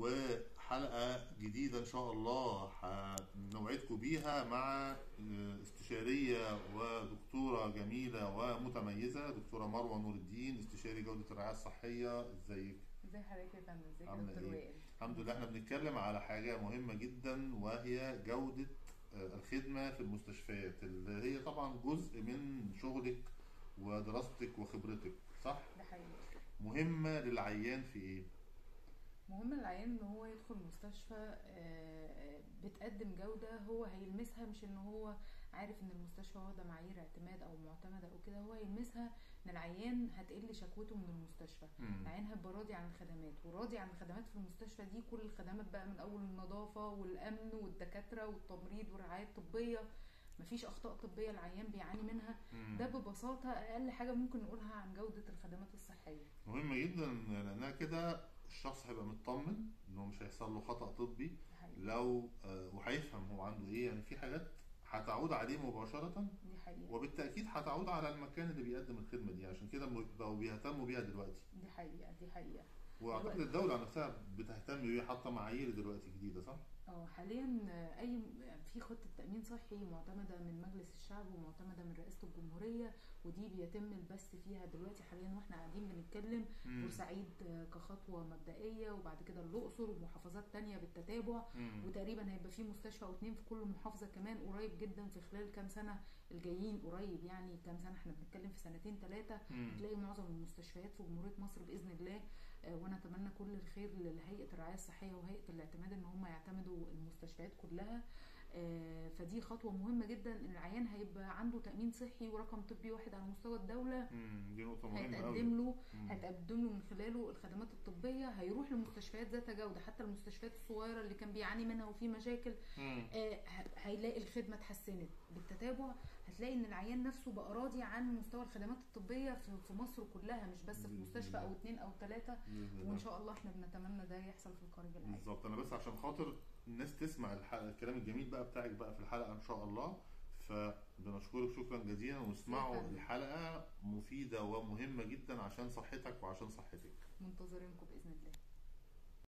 وحلقة جديدة إن شاء الله هنوعدكم بيها مع استشارية ودكتورة جميلة ومتميزة دكتورة مروة نور الدين استشاري جودة الرعاية الصحية ازيك؟ ازي حضرتك يا فندم ازيك يا عاملة دكتور ايه؟ وائل الحمد لله احنا بنتكلم على حاجة مهمة جدا وهي جودة آه، الخدمة في المستشفيات اللي هي طبعا جزء من شغلك ودراستك وخبرتك صح؟ ده حقيقي مهمة للعيان في ايه؟ مهم العيان ان هو يدخل المستشفى آه، بتقدم جودة هو هيلمسها مش ان هو عارف ان المستشفى واخدة معايير اعتماد او معتمدة او كده هو هيلمسها ان العيان هتقل شكوته من المستشفى مم. العيان هيبقى راضي عن الخدمات وراضي عن الخدمات في المستشفى دي كل الخدمات بقى من اول النظافة والامن والدكاترة والتمريض والرعاية الطبية مفيش اخطاء طبية العيان بيعاني منها مم. ده ببساطة اقل حاجة ممكن نقولها عن جودة الخدمات الصحية مهمة جدا لأنها كده الشخص هيبقى مطمن إنه مش هيحصل له خطأ طبي ده حقيقي لو آه، وهيفهم هو عنده إيه يعني في حاجات هتعود عليه مباشرة دي حقيقة وبالتأكيد هتعود على المكان اللي بيقدم الخدمة دي عشان كده بقوا بيهتموا بيها دلوقتي دي حقيقة دي حقيقة وأعتقد دلوقتي. الدولة نفسها بتهتم بيه حاطة معايير دلوقتي جديدة صح؟ اه حاليا آه، اي في خطه تامين صحي معتمده من مجلس الشعب ومعتمده من رئاسه الجمهوريه ودي بيتم البث فيها دلوقتي حاليا واحنا قاعدين بنتكلم مم. بورسعيد آه، كخطوه مبدئيه وبعد كده الاقصر ومحافظات تانية بالتتابع مم. وتقريبا هيبقى في مستشفى او اتنين في كل محافظه كمان قريب جدا في خلال كام سنه الجايين قريب يعني كام سنه احنا بنتكلم في سنتين ثلاثه مم. هتلاقي معظم المستشفيات في جمهوريه مصر باذن الله آه، وانا اتمنى كل الخير لهيئه الرعايه الصحيه وهيئه الاعتماد ان هم يعتمدوا المستشفيات كلها آه، فدي خطوه مهمه جدا ان العيان هيبقى عنده تامين صحي ورقم طبي واحد على مستوى الدوله مم. دي نقطة مهمة أوي هيتقدم له مم. هيتقدم له من خلاله الخدمات الطبيه هيروح لمستشفيات ذات جوده حتى المستشفيات الصغيره اللي كان بيعاني منها وفي مشاكل مم. آه، ه- هيلاقي الخدمه اتحسنت بالتتابع هتلاقي ان العيان نفسه بقى راضي عن مستوى الخدمات الطبيه في في مصر كلها مش بس في بإذن مستشفى الله. او اتنين او ثلاثه بإذن الله. وان شاء الله احنا بنتمنى ده يحصل في القريب العاجل بالظبط انا بس عشان خاطر الناس تسمع الحلقة الكلام الجميل بقى بتاعك بقى في الحلقه ان شاء الله فبنشكرك شكرا جزيلا واسمعوا شكراً. الحلقه مفيده ومهمه جدا عشان صحتك وعشان صحتك منتظرينكم باذن الله